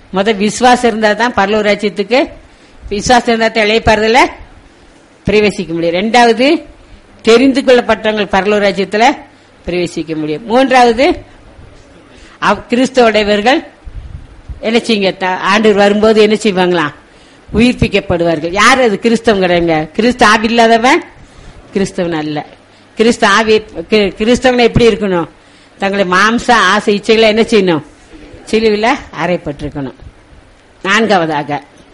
முத விசுவாசம் இருந்தா தான் பரலூர் ராஜ்யத்துக்கு விசுவாசம் இருந்தா தான் இளையப்பாறுதல பிரவேசிக்க முடியும் ரெண்டாவது தெரிந்து கொள்ளப்பட்டவங்க பரலூர் ராஜ்யத்துல பிரவேசிக்க முடியும் மூன்றாவது அவ்- கிறிஸ்தவோடையவர்கள் என்ன செய்யுங்க த- ஆண்டவர் வரும்போது என்ன செய்வாங்களாம் உயிர்ப்பிக்கப்படுவார்கள் யார் அது கிறிஸ்தவங்கிறவங்க கிறிஸ்து ஆவி இல்லாதவன் கிறிஸ்தவன் அல்ல கிறிஸ்து ஆவி கி- கிறிஸ்தவன் எப்படி இருக்கணும் தங்களை மாம்ச ஆசை இச்சைகளை என்ன செய்யணும் சிலுவில அறைப்பட்டிருக்கணும் நான்காவதாக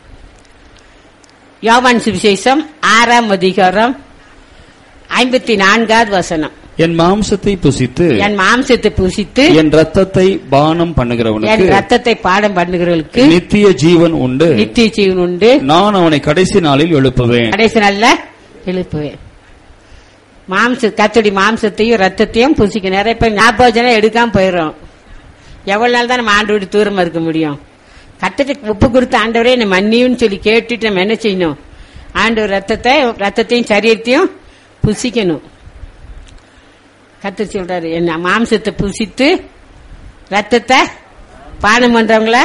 யோவான் சுவிசேஷம் ஆறாம் அதிகாரம் ஐம்பத்தி நான்காவது வசனம் என் மாம்சத்தை புசித்து என் மாம்சத்தை புசித்து என் ரத்தத்தை பானம் என் பண்ணுகிறவனுக்கு ரத்தத்தை பாடம் பண்ணுகிறவர்களுக்கு நித்திய ஜீவன் உண்டு நித்திய ஜீவன் உண்டு நான் அவனை கடைசி நாளில் எழுப்புவேன் கடைசி நாள்ல எழுப்புவேன் மாம்ச கத்தடி மாம்சத்தையும் ரத்தத்தையும் புசிக்க நிறைய பேர் ஞாபகம் எடுக்காம போயிடும் எவ்வளவு நாள் தான் நம்ம ஆண்டு விட்டு தூரமா இருக்க முடியும் கத்தட்டு உப்பு கொடுத்த ஆண்டவரே என்னை மன்னியும்னு சொல்லி கேட்டுட்டு நம்ம என்ன செய்யணும் ஆண்டவர் ரத்தத்தை ரத்தத்தையும் சரீரத்தையும் புசிக்கணும் கத்து சொல்றாரு என்ன மாம்சத்தை புசித்து ரத்தத்தை பானம் பண்றவங்கள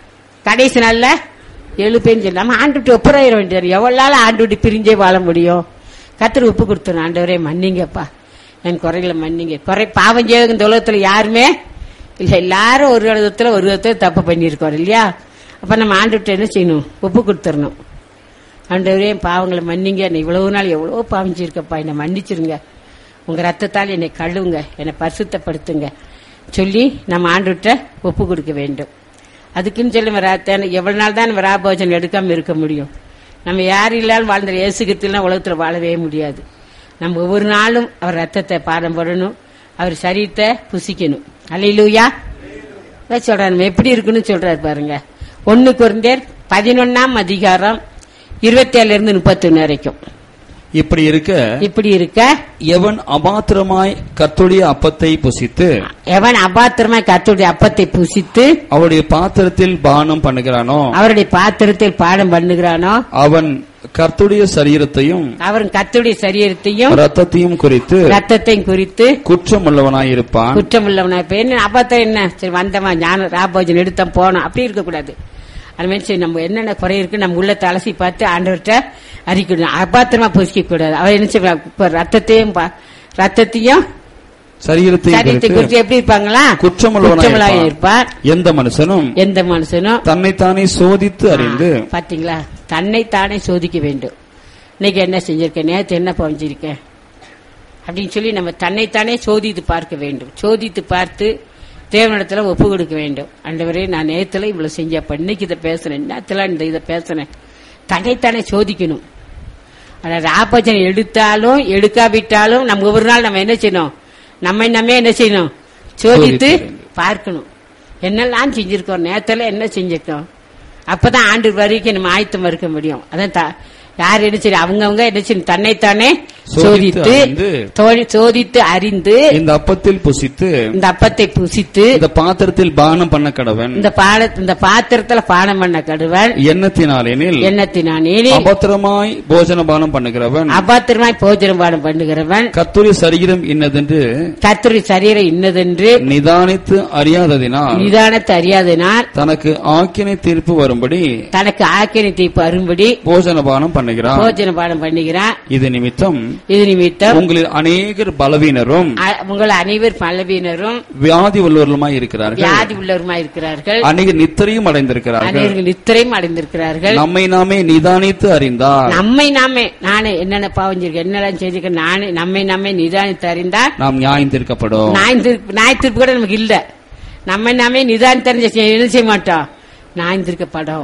கடைசி நாள்ல எழுப்பேன்னு சொல்லி நம்ம ஆண்டு விட்டு ஒப்புறாயிர வேண்டியது எவ்வளவு நாள் ஆண்டு விட்டு பிரிஞ்சே வாழ முடியும் கத்திர உப்பு கொடுத்தணும் ஆண்டவரே மன்னிங்கப்பா என் குறைகளை மன்னிங்க குறை பாவம் செய்ய இந்த உலகத்துல யாருமே இல்ல எல்லாரும் ஒரு விதத்துல ஒரு விதத்துல தப்பு பண்ணியிருக்கோம் இல்லையா அப்ப நம்ம ஆண்டு விட்டு என்ன செய்யணும் ஒப்பு கொடுத்துடணும் ஆண்டவரே என் பாவங்களை மன்னிங்க என்னை இவ்வளவு நாள் எவ்வளவு பாவம் செய்யிருக்கப்பா என்னை மன்னிச்சிருங்க உங்க ரத்தத்தால் என்னை கழுவுங்க என்னை பரிசுத்தப்படுத்துங்க சொல்லி நம்ம ஆண்டுகிட்ட ஒப்பு கொடுக்க வேண்டும் அதுக்குன்னு சொல்லி நம்ம ரா- தேன- எவ்வளவு நாள் தான் நம்ம ராபோஜனம் எடுக்காம இருக்க முடியும் நம்ம யார் இல்லாலும் வாழ்ந்த இயேசுகிறதுலாம் உலகத்துல வாழவே முடியாது நம்ம ஒவ்வொரு நாளும் அவர் ரத்தத்தை பாடம் போடணும் அவர் சரீரத்தை புசிக்கணும் அல்லையிலூயா அதான் சொல்றாரு நம்ம எப்படி இருக்குன்னு சொல்றாரு பாருங்க ஒன்னு குறைந்தர் பதினொன்னாம் அதிகாரம் இருபத்தி ஏழுல இருந்து முப்பத்தொன்னு வரைக்கும் இப்படி இருக்க இப்படி இருக்க எவன் அபாத்திரமாய் கர்த்தருடைய அப்பத்தை புசித்து எவன் அபாத்திரமா கத்துடைய அப்பத்தை புசித்து அவருடைய பாத்திரத்தில் பானம் பண்ணுகிறானோ அவருடைய பாத்திரத்தில் பாடம் பண்ணுகிறானோ அவன் கர்த்தருடைய சரீரத்தையும் அவன் கத்துடைய சரீரத்தையும் ரத்தத்தையும் குறித்து ரத்தத்தையும் குறித்து குற்றமுள்ளவனாயிருப்பான் குற்றம் உள்ளவனா இப்ப என்ன அபாத்திரம் என்ன சரி வந்தமா ஞான ராபோஜன் எடுத்தோம் போனோம் அப்படி இருக்கக்கூடாது அது மாதிரி சரி நம்ம என்னென்ன குறை இருக்கு நம்ம உள்ளத்தை அலசி பார்த்து ஆண்டவர்கிட்ட அறிக்கணும் அபாத்திரமா புசிக்க கூடாது அவர் என்ன செய்வா இப்ப ரத்தத்தையும் பா- ரத்தத்தையும் சரீரத்தையும் சரீரத்தை குறித்து குறித்து எப்படி இருப்பாங்களா குற்றமுள்ளவனாயிருப்பான் இருப்பார் எந்த மனுஷனும் எந்த மனுஷனும் தன்னைத்தானே சோதித்து அறிந்து ஆ, பாத்தீங்களா தன்னைத்தானே சோதிக்க வேண்டும் இன்னைக்கு என்ன செஞ்சிருக்கேன் நேத்து என்ன பவஞ்சிருக்கேன் அப்படின்னு சொல்லி நம்ம தன்னைத்தானே சோதித்து பார்க்க வேண்டும் சோதித்து பார்த்து தேவனிடத்துல ஒப்பு கொடுக்க வேண்டும் ஆண்டவரே நான் நேத்துல இவ்வளவு செஞ்சப்ப இன்னைக்கு இதை பேசுறேன் நேத்துல இந்த இதை பேசுறேன் தன்னைத்தானே சோதிக்கணும் ஆனா ராபஜன் எடுத்தாலும் எடுக்காவிட்டாலும் நம்ம ஒவ்வொரு நாள் நம்ம என்ன செய்யணும் நம்ம நம்ம என்ன செய்யணும் சோதித்து சோதித்து. பார்க்கணும் என்னெல்லாம் செஞ்சிருக்கோம் நேத்துல என்ன செஞ்சிருக்கோம் அப்பதான் ஆண்டு வரைக்கும் நம்ம ஆயத்தம் இருக்க முடியும் அதான் த- யார் என்ன செய்யும் அவங்கவங்க என்ன செய்யணும் தன்னைத்தானே சோதித்து சோதித்து அறிந்து. தோழி- சோதித்து அறிந்து இந்த அப்பத்தில் புசித்து இந்த அப்பத்தை புசித்து இந்த பாத்திரத்தில் பானம் பண்ண கடவன் இந்த பாட இந்த பாத்திரத்துல பானம் பண்ண கடுவன் எண்ணத்தினாலெனில் எண்ணத்தினானே அபத்திரமாய் போஜன பானம் பண்ணுகிறவன் அபாத்திரமாய் போஜனம் பானம் பண்ணுகிறவன் கர்த்தருடைய சரீரம் இன்னதென்று கர்த்தருடைய சரீரம் இன்னதென்று நிதானித்து அறியாததினால் நிதானத்தை அறியாதனால் தனக்கு ஆக்கினை தீர்ப்பு வரும்படி தனக்கு ஆக்கினை தீர்ப்பு அரும்படி போஜன பானம் பண்ணுகிறான் போஜன பானம் பண்ணுகிறான் இது நிமித்தம் இது நிமித்தம் உங்களில் அநேகர் பலவீனரும் அ- உங்கள் அனைவர் பலவீனரும் வியாதி உள்ளவர்களுமாய் இருக்கிறார்கள் வியாதி உள்ளவருமாய் இருக்கிறார்கள் அநேகர் நித்திரையும் அடைந்திருக்கிறார்கள் அனைவர்கள் நித்திரையும் அடைந்திருக்கிறார்கள் நம்மை நாமே நிதானித்து அறிந்தால் நம்மை நாமே நானே என்னென்ன பாவஞ்சிருக்கேன் என்னெல்லாம் செஞ்சிருக்கேன் நானே நம்மை நாமே நிதானித்து அறிந்தால் நாம் நியாயம் தீர்க்கப்படும் நாய் தீர்ப்பு நாய் தீர்ப்பு கூட நமக்கு இல்ல நம்ம நாமே நிதானம் தெரிஞ்ச செய்- என்ன செய்ய மாட்டோம் நாய் தீர்க்கப்படும்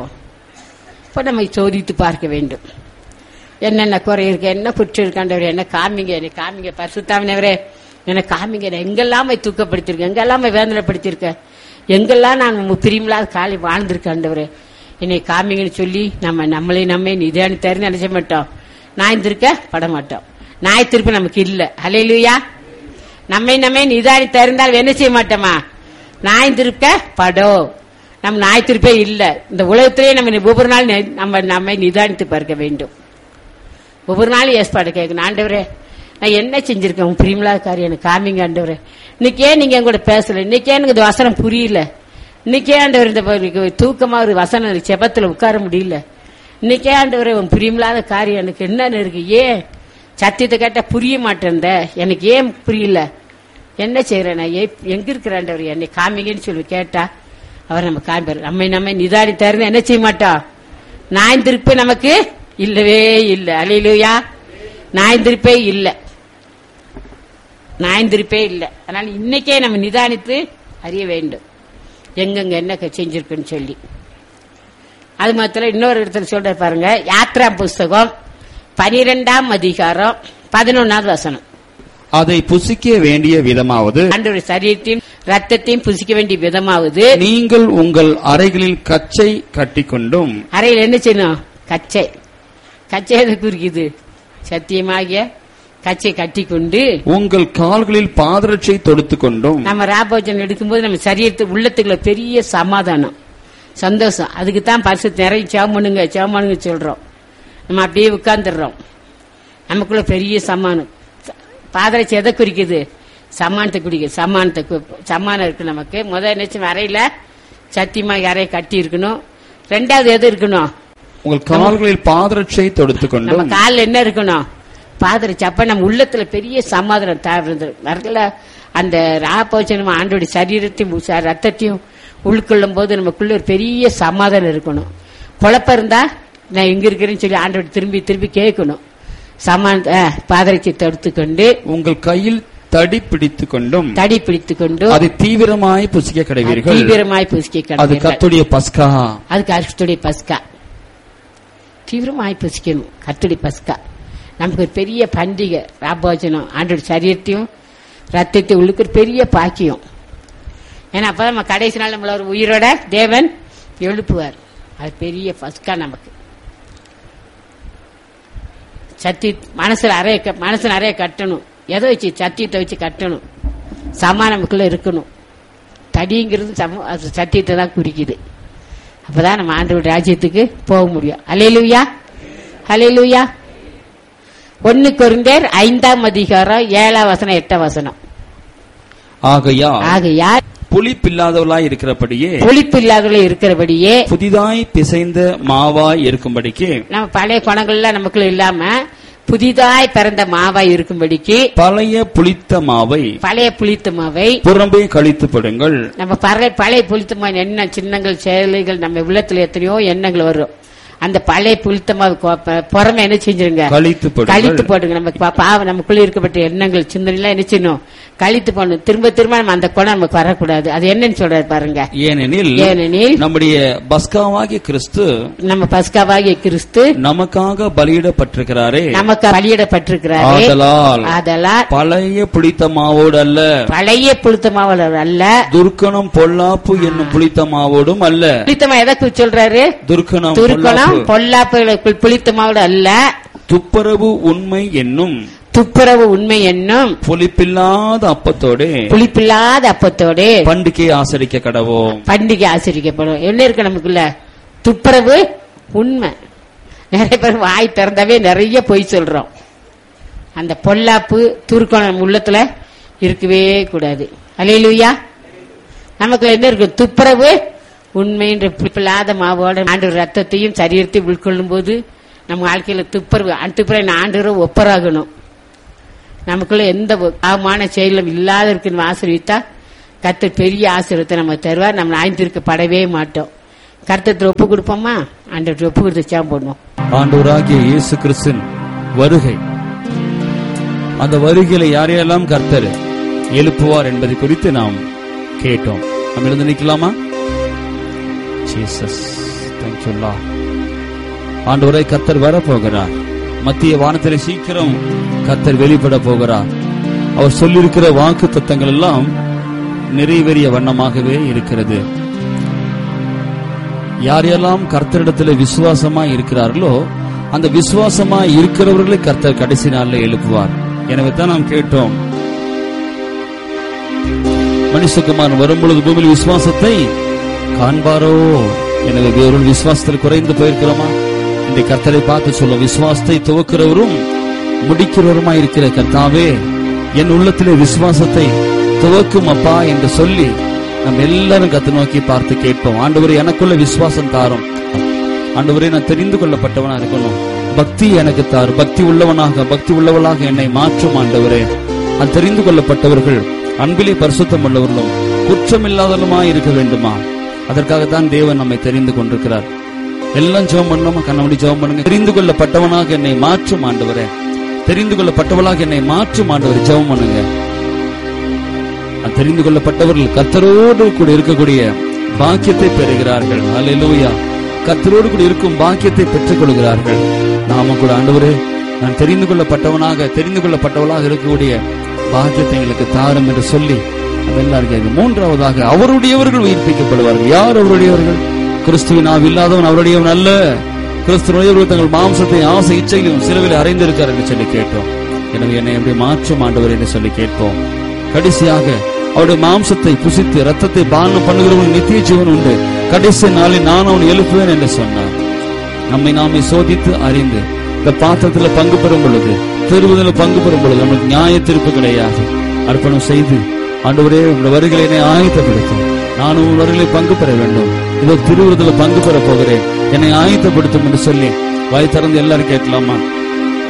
இப்ப நம்ம சோதித்து பார்க்க வேண்டும் என்னென்ன குறை இருக்கு என்ன குற்றம் இருக்காண்டவர் என்ன காமிங்க என்னை காமிங்க பரிசுத்தாமினவரே என்ன காமிங்க என்னை எங்கெல்லாம் போய் தூக்கப்படுத்திருக்கேன் எங்கெல்லாம் போய் வேதனைப்படுத்திருக்கேன் எங்கெல்லாம் நான் உங்க பிரியமில்லாத காலை வாழ்ந்திருக்காண்டவரே என்னை காமிங்கன்னு சொல்லி நம்ம நம்மளே நம்ம நிதானி தெரிஞ்சு நினைச்ச மாட்டோம் நாய் திருக்க பட மாட்டோம் நாய் திருப்பு நமக்கு இல்ல அலையிலுயா நம்மை நம்மை நிதானி தெரிந்தால் என்ன செய்ய மாட்டோமா நாய் திருக்க படோ நம்ம நாய் திருப்பே இல்ல இந்த உலகத்திலேயே நம்ம ஒவ்வொரு நாள் நெ- நம்ம நம்மை நிதானித்து பார்க்க வேண்டும் ஒவ்வொரு நாளும் ஏற்பாடு கேட்கணும் ஆண்டவரே நான் என்ன செஞ்சிருக்கேன் உன் பிரியமில்லாத காரியம் எனக்கு காமிங்க ஆண்டவரே இன்னைக்கு ஏன் நீங்க என் கூட பேசல இன்னைக்கு ஏன் எனக்கு இந்த வசனம் புரியல இன்னைக்கே ஆண்டவர் இந்த பாரு, தூக்கமா ஒரு வசனம் செபத்துல உட்கார முடியல இன்னைக்கே ஆண்டவர் உன் பிரியமில்லாத காரியம் எனக்கு என்னன்னு இருக்கு ஏன் சத்தியத்தை கேட்டா புரிய மாட்டேன்த எனக்கு ஏன் புரியல என்ன செய்யறேன் நான் ஏ- எங்க இருக்கிற ஆண்டவர் என்னை காமிங்கன்னு சொல்லி கேட்டா அவர் நம்ம காமிப்பார் நம்மை நம்ம நிதானி தருந்த என்ன செய்ய மாட்டோம் நாய் திருப்பி நமக்கு இல்லவே இல்லை அலையிலுயா நாய் திருப்பே இல்லை நாயந்திருப்பே இல்லை அதனால இன்னைக்கே நம்ம நிதானித்து அறிய வேண்டும் எங்கெங்க என்ன க- செஞ்சிருக்குன்னு சொல்லி அது மாத்திரம் இன்னொரு இடத்துல சொல்ற பாருங்க யாத்ரா புஸ்தகம் பனிரெண்டாம் அதிகாரம் பதினொன்னாவது வசனம் அதை புசிக்க வேண்டிய விதமாவது ஆண்டோட சரீரத்தையும் ரத்தத்தையும் புசிக்க வேண்டிய விதமாவது நீங்கள் உங்கள் அறைகளில் கச்சை கட்டிக்கொண்டும் அறையில் என்ன செய்யணும் கச்சை கச்சை எதை குறிக்குது சத்தியமாகிய கச்சை கட்டி கொண்டு உங்கள் கால்களில் பாதரட்சை தொடுத்துக் கொண்டும் நம்ம ராபோஜனம் எடுக்கும்போது நம்ம சரீரத்து உள்ளத்துக்குள்ள பெரிய சமாதானம் சந்தோஷம் அதுக்கு தான் பரிசு நிறைய சேமனுங்க சேமனுங்க சொல்றோம் நம்ம அப்படியே உட்கார்ந்துடுறோம் நமக்குள்ள பெரிய சமானம் பாதரட்சி எதை குறிக்குது சமானத்தை குறிக்குது சமானத்தை கு- சமானம் இருக்கு நமக்கு முதல் என்ன செய்யணும், அறையில சத்தியமா அறையை கட்டி இருக்கணும் ரெண்டாவது எது இருக்கணும் உங்கள் கால்களில் பாதரட்சை தொடுத்துக் நம்ம கொண்டும் காலில் என்ன இருக்கணும் பாதரட்சி அப்ப நம்ம உள்ளத்துல பெரிய சமாதானம் தேவை வரல அந்த ராபோச்சனம் ஆண்டோட சரீரத்தையும் உ- ரத்தத்தையும் உள்கொள்ளும் போது நமக்குள்ள ஒரு பெரிய சமாதானம் இருக்கணும் குழப்பம் இருந்தா நான் எங்க இருக்கிறேன்னு சொல்லி ஆண்டோட திரும்பி திரும்பி கேட்கணும் சமான பாதரட்சி தடுத்துக்கொண்டு உங்கள் கையில் தடி பிடித்துக் கொண்டும் தடி பிடித்துக் கொண்டு அதை தீவிரமாய் புசிக்க கிடைவீர்கள் தீவிரமாய் புசிக்க அது கடவீர்கள். கத்துடைய பஸ்கா அதுக்கு அரிசுடைய பஸ்கா தீவிரமாய் பசிக்கணும் கத்துடி பஸ்கா நமக்கு ஒரு பெரிய பண்டிகை ராபோஜனம் ஆண்டோட சரீரத்தையும் ரத்தத்தையும் உள்ளுக்கு ஒரு பெரிய பாக்கியம் ஏன்னா அப்பதான் நம்ம கடைசி நாள் நம்மள ஒரு உயிரோட தேவன் எழுப்புவார் அது பெரிய பஸ்கா நமக்கு சத்தி மனசுல அறைய க- மனசு நிறைய கட்டணும் எதை வச்சு சத்தியத்தை வச்சு கட்டணும் சமா நமக்குள்ள இருக்கணும் தடிங்கிறது சம அது சத்தியத்தை தான் குறிக்குது அப்பதான் நம்ம ஆண்டவர் ராஜ்யத்துக்கு போக முடியும் அலையிலுயா அலையிலுயா ஒன்னு கொரிந்தேர் ஐந்தாம் அதிகாரம் ஏழாம் வசனம் எட்டாம் வசனம் ஆகையா ஆகையால் புளிப்பில்லாதவளாய் இருக்கிறபடியே புளிப்பு இல்லாதவர்கள் இருக்கிறபடியே புதிதாய் பிசைந்த மாவாய் இருக்கும்படிக்கு நம்ம பழைய குணங்கள்லாம் நமக்குள்ள இல்லாம புதிதாய் பிறந்த மாவாய் இருக்கும்படிக்கு பழைய புளித்த மாவை பழைய புளித்த மாவை புறம்பே கழித்து படுங்கள் நம்ம பழைய பழைய புளித்த மாவு என்ன சின்னங்கள் செயல்கள் நம்ம உள்ளத்துல எத்தனையோ எண்ணங்கள் வரும் அந்த பழைய புளித்த மாவு கொ- ப- புறமே என்ன செஞ்சிருங்க கழித்து கழித்து படுங்கள் போடுங்க நம்ம பா- பாவம் நமக்குள்ள இருக்கப்பட்ட எண்ணங்கள் சிந்தனைலாம் என்ன செய்யணும் கழித்து போடணும் திரும்ப திரும்ப நம்ம அந்த குணம் நமக்கு வரக்கூடாது அது என்னன்னு சொல்றாரு பாருங்க ஏனெனில் ஏனெனில் நம்முடைய பஸ்காவாகிய கிறிஸ்து நம்ம பஸ்காவாகிய கிறிஸ்து நமக்காக பலியிடப்பட்டிருக்கிறாரே நமக்கு பலியிடப்பட்டிருக்கிறாரே ஆதலால் ஆதலால் பழைய புளித்த மாவோடு அல்ல பழைய புளித்த மாவளர் அல்ல துர்க்கணம் பொல்லாப்பு என்னும் புளித்த மாவோடும் அல்ல புளித்தமா எதை குறிச்சு சொல்றாரு துர்க்கணம் துருக்கணம் பொல்லாப்பு பொல்லாப்பு புளித்த மாவோட அல்ல துப்புரவு உண்மை என்னும் துப்புரவு உண்மை என்னும் புளிப்பில்லாத அப்பத்தோடு புளிப்பில்லாத அப்பத்தோடு பண்டிகை ஆசரிக்க கடவோம் பண்டிகை ஆசிரிக்கப்படும் என்ன இருக்கு நமக்குள்ள துப்புரவு உண்மை நிறைய பேர் வாய் திறந்தாவே நிறைய பொய் சொல்றோம் அந்த பொல்லாப்பு துருக்கணம் உள்ளத்துல இருக்கவே கூடாது அலையிலுயா நமக்குள்ள என்ன இருக்கு துப்புரவு உண்மைன்ற பிள்ளாத மாவோட ஆண்டு ரத்தத்தையும் சரீரத்தையும் உட்கொள்ளும் போது நம்ம வாழ்க்கையில துப்புரவு அந்த துப்புரவு ஆண்டு ஒப்பராகணும் நமக்குள்ள எந்த பாவமான செயலும் இல்லாத இருக்குன்னு ஆசிரியத்தா கர்த்தர் பெரிய ஆசீர்வாதத்தை நம்ம தருவார் நம்ம ஆய்ந்திருக்கப்படவே மாட்டோம் கர்த்தத்தில் ஒப்பு கொடுப்போமா ஆண்டவர் ஒப்பு கொடுத்து போடுவோம் ஆண்டவராகிய இயேசு கிறிஸ்தின் வருகை அந்த வருகையில யாரையெல்லாம் கர்த்தர் எழுப்புவார் என்பதை குறித்து நாம் கேட்டோம் நம்ம எழுந்து நிக்கலாமா ஜீசஸ் தேங்க்யூல்லா ஆண்டவரை கர்த்தர் வரப்போகிறார் மத்திய வானத்திலே சீக்கிரம் கர்த்தர் வெளிப்பட போகிறார் அவர் சொல்லியிருக்கிற வாக்கு தத்தங்கள் எல்லாம் நிறைவேறிய வண்ணமாகவே இருக்கிறது யாரெல்லாம் கர்த்தரிடத்தில் விசுவாசமா இருக்கிறார்களோ அந்த விசுவாசமா இருக்கிறவர்களை கர்த்தர் கடைசி நாளில் எழுப்புவார் எனவே தான் நாம் கேட்டோம் மனுஷகுமார் வரும்பொழுது பூமியில் விசுவாசத்தை காண்பாரோ எனவே வேறொரு விசுவாசத்தில் குறைந்து போயிருக்கிறோமா இந்த கர்த்தரை பார்த்து சொல்ல விசுவாசத்தை துவக்கிறவரும் முடிக்கிறவருமா இருக்கிற கர்த்தாவே என் உள்ளத்திலே விசுவாசத்தை துவக்கும் அப்பா என்று சொல்லி நம்ம எல்லாரும் கத்து நோக்கி பார்த்து கேட்போம் ஆண்டவரே எனக்குள்ள விசுவாசம் தாரும் ஆண்டவரே நான் தெரிந்து கொள்ளப்பட்டவனா இருக்கணும் பக்தி எனக்கு தார் பக்தி உள்ளவனாக பக்தி உள்ளவளாக என்னை மாற்றும் ஆண்டவரே நான் தெரிந்து கொள்ளப்பட்டவர்கள் அன்பிலே பரிசுத்தம் உள்ளவர்களும் குற்றமில்லாதவர்களுமாய் இருக்க வேண்டுமா அதற்காகத்தான் தேவன் நம்மை தெரிந்து கொண்டிருக்கிறார் எல்லாம் ஜெபம் பண்ணோமா கண்ணபடி ஜெபம் பண்ணுங்க தெரிந்து கொள்ளப்பட்டவனாக என்னை மாற்றும் ஆண்டவரே தெரிந்து கொள்ளப்பட்டவளாக என்னை மாற்றும் ஆண்டவர் ஜெபம் பண்ணுங்க நான் தெரிந்து கொள்ளப்பட்டவர்கள் கத்தரோடு கூட இருக்கக்கூடிய பாக்கியத்தை பெறுகிறார்கள் அல்லேலூயா கத்தரோடு கூட இருக்கும் பாக்கியத்தை பெற்றுக் கொள்கிறார்கள் நாம கூட ஆண்டவரே நான் தெரிந்து கொள்ளப்பட்டவனாக தெரிந்து கொள்ளப்பட்டவளாக இருக்கக்கூடிய பாக்கியத்தை எங்களுக்கு தாரும் என்று சொல்லி நம்ம எல்லாரும் கேட்க மூன்றாவதாக அவருடையவர்கள் உயிர்ப்பிக்கப்படுவார்கள் யார் அவருடையவர்கள் கிறிஸ்துவின் ஆவி இல்லாதவன் அவருடையவன் அல்ல கிறிஸ்துவர்கள் தங்கள் மாம்சத்தை ஆசை இச்சையிலும் சிலுவையில் அறைந்திருக்கார் என்று சொல்லி கேட்டோம் எனவே என்னை எப்படி மாற்றும் ஆண்டவர் என்று சொல்லி கேட்போம் கடைசியாக அவருடைய மாம்சத்தை புசித்து ரத்தத்தை பானம் பண்ணுகிறவன் நித்திய ஜீவன் உண்டு கடைசி நாளில் நான் அவன் எழுப்புவேன் என்று சொன்னார் நம்மை நாமே சோதித்து அறிந்து இந்த பாத்திரத்துல பங்கு பெறும் பொழுது பெறுவதில் பங்கு பெறும் பொழுது நமக்கு நியாய தீர்ப்பு கிடையாது அர்ப்பணம் செய்து ஆண்டவரே உங்கள் வருகளை என்னை ஆயத்தப்படுத்தும் நான் உங்கள் வருகளை பங்கு பெற வேண்டும் இதோ திருவுறுதல பங்கு பெற போகிறேன் என்னை ஆயத்தப்படுத்தும் என்று சொல்லி வாய் திறந்து எல்லாரும் கேட்கலாமா